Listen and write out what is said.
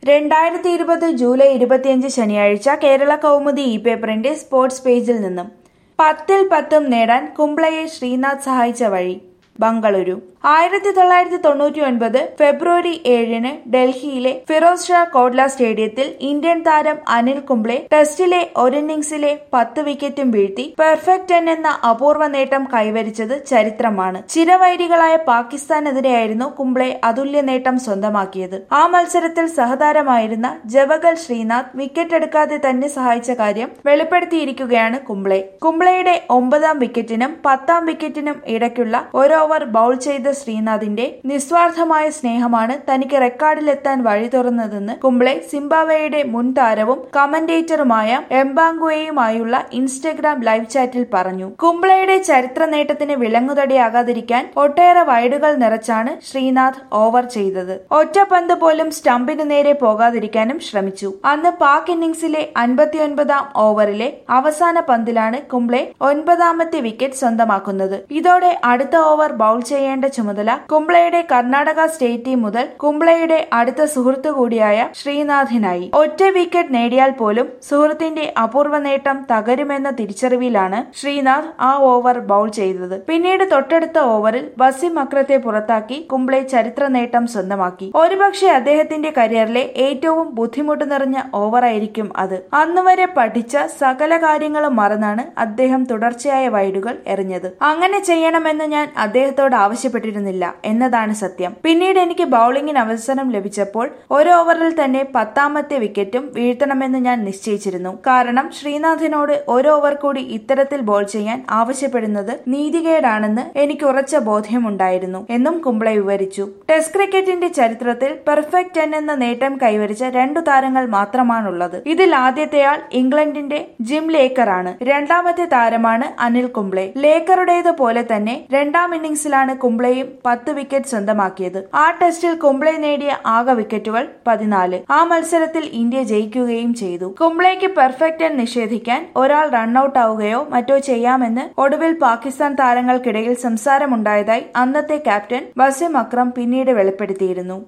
രണ്ടായിരത്തി ഇരുപത് ജൂലൈ ഇരുപത്തിയഞ്ച് ശനിയാഴ്ച കേരള കൗമുദി ഇ പേപ്പറിന്റെ സ്പോർട്സ് പേജിൽ നിന്നും പത്തിൽ പത്തും നേടാൻ കുംബ്ലയെ ശ്രീനാഥ് സഹായിച്ച വഴി ബംഗളൂരു ആയിരത്തി തൊള്ളായിരത്തി തൊണ്ണൂറ്റി ഒൻപത് ഫെബ്രുവരി ഏഴിന് ഡൽഹിയിലെ ഫിറോസ് ഷാ കോട്ല സ്റ്റേഡിയത്തിൽ ഇന്ത്യൻ താരം അനിൽ കുംബ്ലെ ടെസ്റ്റിലെ ഒരിന്നിംഗ്സിലെ പത്ത് വിക്കറ്റും വീഴ്ത്തി പെർഫെക്റ്റ് ടെൻ എന്ന അപൂർവ നേട്ടം കൈവരിച്ചത് ചരിത്രമാണ് ചിരവൈരികളായ പാകിസ്ഥാനെതിരെയായിരുന്നു കുംബ്ലെ അതുല്യ നേട്ടം സ്വന്തമാക്കിയത് ആ മത്സരത്തിൽ സഹതാരമായിരുന്ന ജവഗൽ ശ്രീനാഥ് വിക്കറ്റ് എടുക്കാതെ തന്നെ സഹായിച്ച കാര്യം വെളിപ്പെടുത്തിയിരിക്കുകയാണ് കുംബ്ലെ കുംബ്ലെയുടെ ഒമ്പതാം വിക്കറ്റിനും പത്താം വിക്കറ്റിനും ഇടയ്ക്കുള്ള ഒരു ഓവർ ബൗൾ ചെയ്ത ശ്രീനാഥിന്റെ നിസ്വാർത്ഥമായ സ്നേഹമാണ് തനിക്ക് റെക്കോർഡിലെത്താൻ വഴി തുറന്നതെന്ന് കുംബ്ലെ സിംബാബ്വേയുടെ മുൻ താരവും കമന്റേറ്ററുമായ എംബാങ്കുവയുമായുള്ള ഇൻസ്റ്റഗ്രാം ലൈവ് ചാറ്റിൽ പറഞ്ഞു കുംബ്ലെയുടെ ചരിത്ര നേട്ടത്തിന് വിലങ്ങുതടിയാകാതിരിക്കാൻ ഒട്ടേറെ വൈഡുകൾ നിറച്ചാണ് ശ്രീനാഥ് ഓവർ ചെയ്തത് ഒറ്റ പന്ത് പോലും സ്റ്റംപിന് നേരെ പോകാതിരിക്കാനും ശ്രമിച്ചു അന്ന് പാക് ഇന്നിംഗ്സിലെ അൻപത്തിയൊൻപതാം ഓവറിലെ അവസാന പന്തിലാണ് കുംബ്ലെ ഒൻപതാമത്തെ വിക്കറ്റ് സ്വന്തമാക്കുന്നത് ഇതോടെ അടുത്ത ഓവർ ബൗൾ ചെയ്യേണ്ട ചുമതല കുംബ്ലയുടെ കർണാടക സ്റ്റേറ്റ് ടീം മുതൽ കുംബ്ലയുടെ അടുത്ത സുഹൃത്തു കൂടിയായ ശ്രീനാഥിനായി ഒറ്റ വിക്കറ്റ് നേടിയാൽ പോലും സുഹൃത്തിന്റെ അപൂർവ നേട്ടം തകരുമെന്ന തിരിച്ചറിവിലാണ് ശ്രീനാഥ് ആ ഓവർ ബൗൾ ചെയ്തത് പിന്നീട് തൊട്ടടുത്ത ഓവറിൽ വസിം അക്രത്തെ പുറത്താക്കി കുംബ്ലെ ചരിത്ര നേട്ടം സ്വന്തമാക്കി ഒരുപക്ഷെ അദ്ദേഹത്തിന്റെ കരിയറിലെ ഏറ്റവും ബുദ്ധിമുട്ട് നിറഞ്ഞ ഓവറായിരിക്കും അത് അന്നുവരെ പഠിച്ച സകല കാര്യങ്ങളും മറന്നാണ് അദ്ദേഹം തുടർച്ചയായ വൈഡുകൾ എറിഞ്ഞത് അങ്ങനെ ചെയ്യണമെന്ന് ഞാൻ അദ്ദേഹത്തോട് ആവശ്യപ്പെട്ടിരുന്നില്ല എന്നതാണ് സത്യം പിന്നീട് എനിക്ക് ബൌളിംഗിന് അവസരം ലഭിച്ചപ്പോൾ ഒരു ഓവറിൽ തന്നെ പത്താമത്തെ വിക്കറ്റും വീഴ്ത്തണമെന്ന് ഞാൻ നിശ്ചയിച്ചിരുന്നു കാരണം ശ്രീനാഥിനോട് ഒരു ഓവർ കൂടി ഇത്തരത്തിൽ ബോൾ ചെയ്യാൻ ആവശ്യപ്പെടുന്നത് നീതികേടാണെന്ന് എനിക്ക് ഉറച്ച ബോധ്യമുണ്ടായിരുന്നു എന്നും കുംബ്ലെ വിവരിച്ചു ടെസ്റ്റ് ക്രിക്കറ്റിന്റെ ചരിത്രത്തിൽ പെർഫെക്റ്റ് ടെൻ എന്ന നേട്ടം കൈവരിച്ച രണ്ടു താരങ്ങൾ മാത്രമാണുള്ളത് ഇതിൽ ആദ്യത്തെയാൾ ഇംഗ്ലണ്ടിന്റെ ജിം ലേക്കറാണ് രണ്ടാമത്തെ താരമാണ് അനിൽ കുംബ്ലെ ലേക്കറുടേതുപോലെ തന്നെ രണ്ടാം ഇന്നിംഗ്സിലാണ് കുംബ്ലെയും പത്ത് വിക്കറ്റ് സ്വന്തമാക്കിയത് ആ ടെസ്റ്റിൽ കുംബ്ലെ നേടിയ ആകെ വിക്കറ്റുകൾ പതിനാല് ആ മത്സരത്തിൽ ഇന്ത്യ ജയിക്കുകയും ചെയ്തു കുംബ്ലെക്ക് പെർഫെക്റ്റ് ടെൻ നിഷേധിക്കാൻ ഒരാൾ റണ്ണൌട്ട് ആവുകയോ മറ്റോ ചെയ്യാമെന്ന് ഒടുവിൽ പാകിസ്ഥാൻ താരങ്ങൾക്കിടയിൽ സംസാരമുണ്ടായതായി അന്നത്തെ ക്യാപ്റ്റൻ വസിം അക്രം പിന്നീട് വെളിപ്പെടുത്തിയിരുന്നു